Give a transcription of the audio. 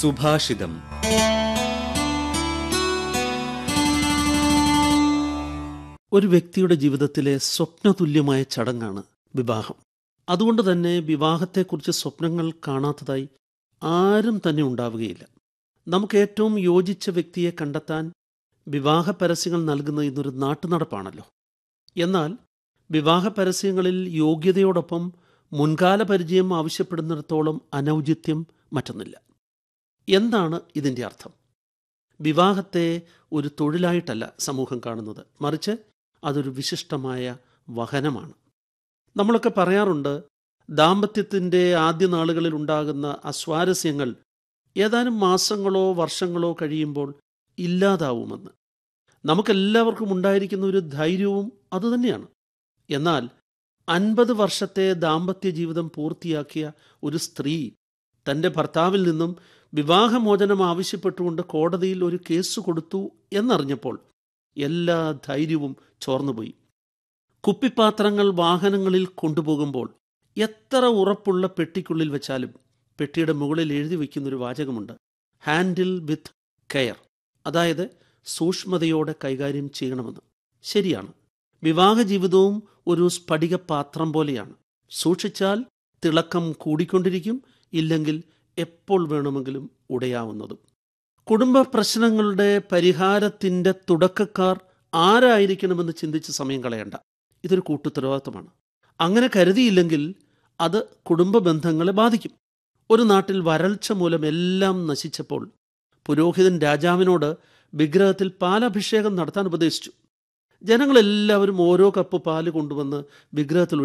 സുഭാഷിതം ഒരു വ്യക്തിയുടെ ജീവിതത്തിലെ സ്വപ്നതുല്യമായ ചടങ്ങാണ് വിവാഹം അതുകൊണ്ട് തന്നെ വിവാഹത്തെക്കുറിച്ച് സ്വപ്നങ്ങൾ കാണാത്തതായി ആരും തന്നെ ഉണ്ടാവുകയില്ല നമുക്ക് ഏറ്റവും യോജിച്ച വ്യക്തിയെ കണ്ടെത്താൻ വിവാഹ പരസ്യങ്ങൾ നൽകുന്ന ഇന്നൊരു നാട്ടുനടപ്പാണല്ലോ എന്നാൽ വിവാഹ പരസ്യങ്ങളിൽ യോഗ്യതയോടൊപ്പം മുൻകാല പരിചയം ആവശ്യപ്പെടുന്നിടത്തോളം അനൗചിത്യം മറ്റൊന്നില്ല എന്താണ് ഇതിൻ്റെ അർത്ഥം വിവാഹത്തെ ഒരു തൊഴിലായിട്ടല്ല സമൂഹം കാണുന്നത് മറിച്ച് അതൊരു വിശിഷ്ടമായ വഹനമാണ് നമ്മളൊക്കെ പറയാറുണ്ട് ദാമ്പത്യത്തിൻ്റെ ആദ്യ നാളുകളിൽ ഉണ്ടാകുന്ന അസ്വാരസ്യങ്ങൾ ഏതാനും മാസങ്ങളോ വർഷങ്ങളോ കഴിയുമ്പോൾ ഇല്ലാതാവുമെന്ന് നമുക്കെല്ലാവർക്കും ഉണ്ടായിരിക്കുന്ന ഒരു ധൈര്യവും അതുതന്നെയാണ് എന്നാൽ അൻപത് വർഷത്തെ ദാമ്പത്യ ജീവിതം പൂർത്തിയാക്കിയ ഒരു സ്ത്രീ തൻ്റെ ഭർത്താവിൽ നിന്നും വിവാഹമോചനം ആവശ്യപ്പെട്ടുകൊണ്ട് കോടതിയിൽ ഒരു കേസ് കൊടുത്തു എന്നറിഞ്ഞപ്പോൾ എല്ലാ ധൈര്യവും ചോർന്നുപോയി കുപ്പിപ്പാത്രങ്ങൾ വാഹനങ്ങളിൽ കൊണ്ടുപോകുമ്പോൾ എത്ര ഉറപ്പുള്ള പെട്ടിക്കുള്ളിൽ വെച്ചാലും പെട്ടിയുടെ മുകളിൽ എഴുതി വയ്ക്കുന്നൊരു വാചകമുണ്ട് ഹാൻഡിൽ വിത്ത് കെയർ അതായത് സൂക്ഷ്മതയോടെ കൈകാര്യം ചെയ്യണമെന്ന് ശരിയാണ് വിവാഹ ജീവിതവും ഒരു സ്ഫടിക പാത്രം പോലെയാണ് സൂക്ഷിച്ചാൽ തിളക്കം കൂടിക്കൊണ്ടിരിക്കും ഇല്ലെങ്കിൽ എപ്പോൾ വേണമെങ്കിലും ഉടയാവുന്നതും കുടുംബ പ്രശ്നങ്ങളുടെ പരിഹാരത്തിൻ്റെ തുടക്കക്കാർ ആരായിരിക്കണമെന്ന് ചിന്തിച്ച് സമയം കളയണ്ട ഇതൊരു കൂട്ടുത്തരവാദിത്തമാണ് അങ്ങനെ കരുതിയില്ലെങ്കിൽ അത് കുടുംബ ബന്ധങ്ങളെ ബാധിക്കും ഒരു നാട്ടിൽ വരൾച്ച മൂലം എല്ലാം നശിച്ചപ്പോൾ പുരോഹിതൻ രാജാവിനോട് വിഗ്രഹത്തിൽ പാലഭിഷേകം നടത്താൻ ഉപദേശിച്ചു ജനങ്ങളെല്ലാവരും ഓരോ കപ്പ് പാല് കൊണ്ടുവന്ന് വിഗ്രഹത്തിൽ